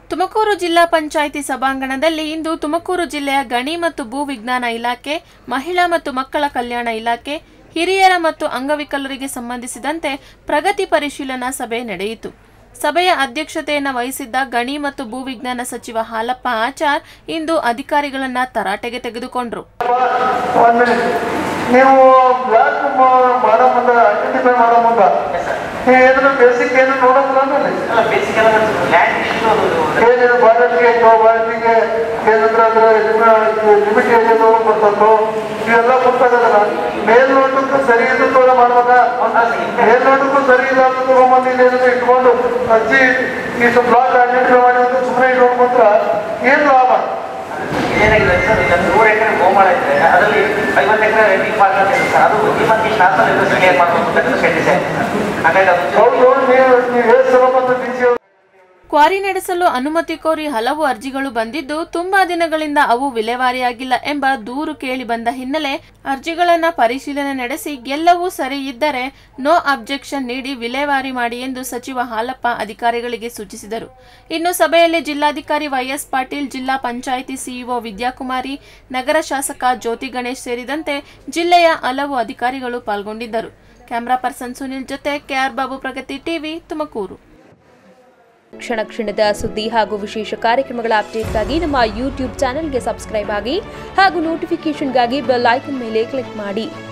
ತುಮಕೂರು ಜಿಲ್ಲಾ ಪಂಚಾಯಿತಿ ಸಭಾಂಗಣದಲ್ಲಿ ಇಂದು ತುಮಕೂರು ಜಿಲ್ಲೆಯ ಗಣಿ ಮತ್ತು ಭೂ ವಿಜ್ಞಾನ ಇಲಾಖೆ ಮಹಿಳಾ ಮತ್ತು ಮಕ್ಕಳ ಕಲ್ಯಾಣ ಇಲಾಖೆ ಹಿರಿಯರ ಮತ್ತು ಅಂಗವಿಕಲರಿಗೆ ಸಂಬಂಧಿಸಿದಂತೆ ಪ್ರಗತಿ ಪರಿಶೀಲನಾ ಸಭೆ ನಡೆಯಿತು ಸಭೆಯ ಅಧ್ಯಕ್ಷತೆಯನ್ನು ವಹಿಸಿದ್ದ ಗಣಿ ಮತ್ತು ಭೂ ವಿಜ್ಞಾನ ಸಚಿವ ಹಾಲಪ್ಪ ಆಚಾರ್ ಇಂದು ಅಧಿಕಾರಿಗಳನ್ನ ತರಾಟೆಗೆ ತೆಗೆದುಕೊಂಡ್ರು ಒನ್ ಮಿನಿಟ್ ನೀವು ಬ್ಲಾಕ್ ಮಾಡೋ ಮುಂದೆ ಐಡೆಂಟಿಫೈ ಮಾಡೋ ಮುಂದೆ ನೀವು ಏನಾದ್ರು ಬೇಸಿಕ್ ಏನು ನೋಡೋದಿಲ್ಲ ಆಮೇಲೆ ಬೇಸಿಕ್ ಎಲ್ಲ ಲ್ಯಾಂಡ್ ಇಷ್ಟು ಏನಿದೆ ಬಾಲಟಿಗೆ ಅಥವಾ ಬಾಲಟಿಗೆ ಏನಂದ್ರೆ ಅದರ ಲಿಮಿಟ್ ಏನೇನು ಬರ್ತದೋ ಇವೆಲ್ಲ ಗೊತ್ತಾಗಲ್ಲ ಮೇಲ್ನೋಟಕ್ಕೂ ಸರಿ ಇದ್ದು ಮಾಡ್ಬೇಕಾ ಮೇಲ್ನೋಟಕ್ಕೂ ಸರಿ ಇಲ್ಲ ಅಂತ ತಗೊಂಬಂದು ಇಲ್ಲಿ ಏನಾದ್ರು ಇಟ್ಕೊಂಡು ಅಜ್ಜಿ ಇಷ್ಟು ಬ್ಲಾಕ್ ಐಡೆಂಟಿಫೈ ಮಾಡಿ ಅಂತ ಸುಮ್ಮನೆ ಇಟ್ಕೊಂಡು ಮಾತ್ರ ಏನು ಲಾಭ ಏನಾಗಿದೆ ಸರ್ ಈಗ ನೂರು ಎಕರೆ ಗೋಮಾಳ ಇದೆ ಅದರಲ್ಲಿ ಐವತ್ತು ಎಕರೆ ರೆಂಟಿಂಗ್ ಮಾಡ್ಕೊಂಡು ಸರ್ ಅದು ನಿಮ್ಮಲ್ಲಿ ಶಾಸನ ಕ್ಲಿಯರ್ ಮಾಡ್ಬೇಕು ಅಂತ ಖಂಡಿತ ಹಾಗಾಗಿ ಅದು ಹೌದು ನೀವು ನೀವು ಹೇಳ್ಸಲ್ಲ ಮತ್ತು ಡಿ ಸಿ ಕ್ವಾರಿ ನಡೆಸಲು ಅನುಮತಿ ಕೋರಿ ಹಲವು ಅರ್ಜಿಗಳು ಬಂದಿದ್ದು ತುಂಬಾ ದಿನಗಳಿಂದ ಅವು ವಿಲೇವಾರಿಯಾಗಿಲ್ಲ ಎಂಬ ದೂರು ಕೇಳಿ ಬಂದ ಹಿನ್ನೆಲೆ ಅರ್ಜಿಗಳನ್ನ ಪರಿಶೀಲನೆ ನಡೆಸಿ ಗೆಲ್ಲವೂ ಸರಿ ಇದ್ದರೆ ನೋ ಅಬ್ಜೆಕ್ಷನ್ ನೀಡಿ ವಿಲೇವಾರಿ ಮಾಡಿ ಎಂದು ಸಚಿವ ಹಾಲಪ್ಪ ಅಧಿಕಾರಿಗಳಿಗೆ ಸೂಚಿಸಿದರು ಇನ್ನು ಸಭೆಯಲ್ಲಿ ಜಿಲ್ಲಾಧಿಕಾರಿ ವೈಎಸ್ ಪಾಟೀಲ್ ಜಿಲ್ಲಾ ಪಂಚಾಯಿತಿ ಸಿಇಒ ವಿದ್ಯಾಕುಮಾರಿ ನಗರ ಶಾಸಕ ಜ್ಯೋತಿ ಗಣೇಶ್ ಸೇರಿದಂತೆ ಜಿಲ್ಲೆಯ ಹಲವು ಅಧಿಕಾರಿಗಳು ಪಾಲ್ಗೊಂಡಿದ್ದರು ಕ್ಯಾಮರಾ ಪರ್ಸನ್ ಸುನಿಲ್ ಜೊತೆ ಕೆಆರ್ ಬಾಬು ಪ್ರಗತಿ ಟಿವಿ ತುಮಕೂರು ಕ್ಷಣ ಕ್ಷಣದ ಸುದ್ದಿ ಹಾಗೂ ವಿಶೇಷ ಕಾರ್ಯಕ್ರಮಗಳ ಅಪ್ಡೇಟ್ಗಾಗಿ ನಮ್ಮ ಯೂಟ್ಯೂಬ್ ಚಾನೆಲ್ಗೆ ಸಬ್ಸ್ಕ್ರೈಬ್ ಆಗಿ ಹಾಗೂ ನೋಟಿಫಿಕೇಷನ್ಗಾಗಿ ಬೆಲ್ ಐಕನ್ ಮೇಲೆ ಕ್ಲಿಕ್ ಮಾಡಿ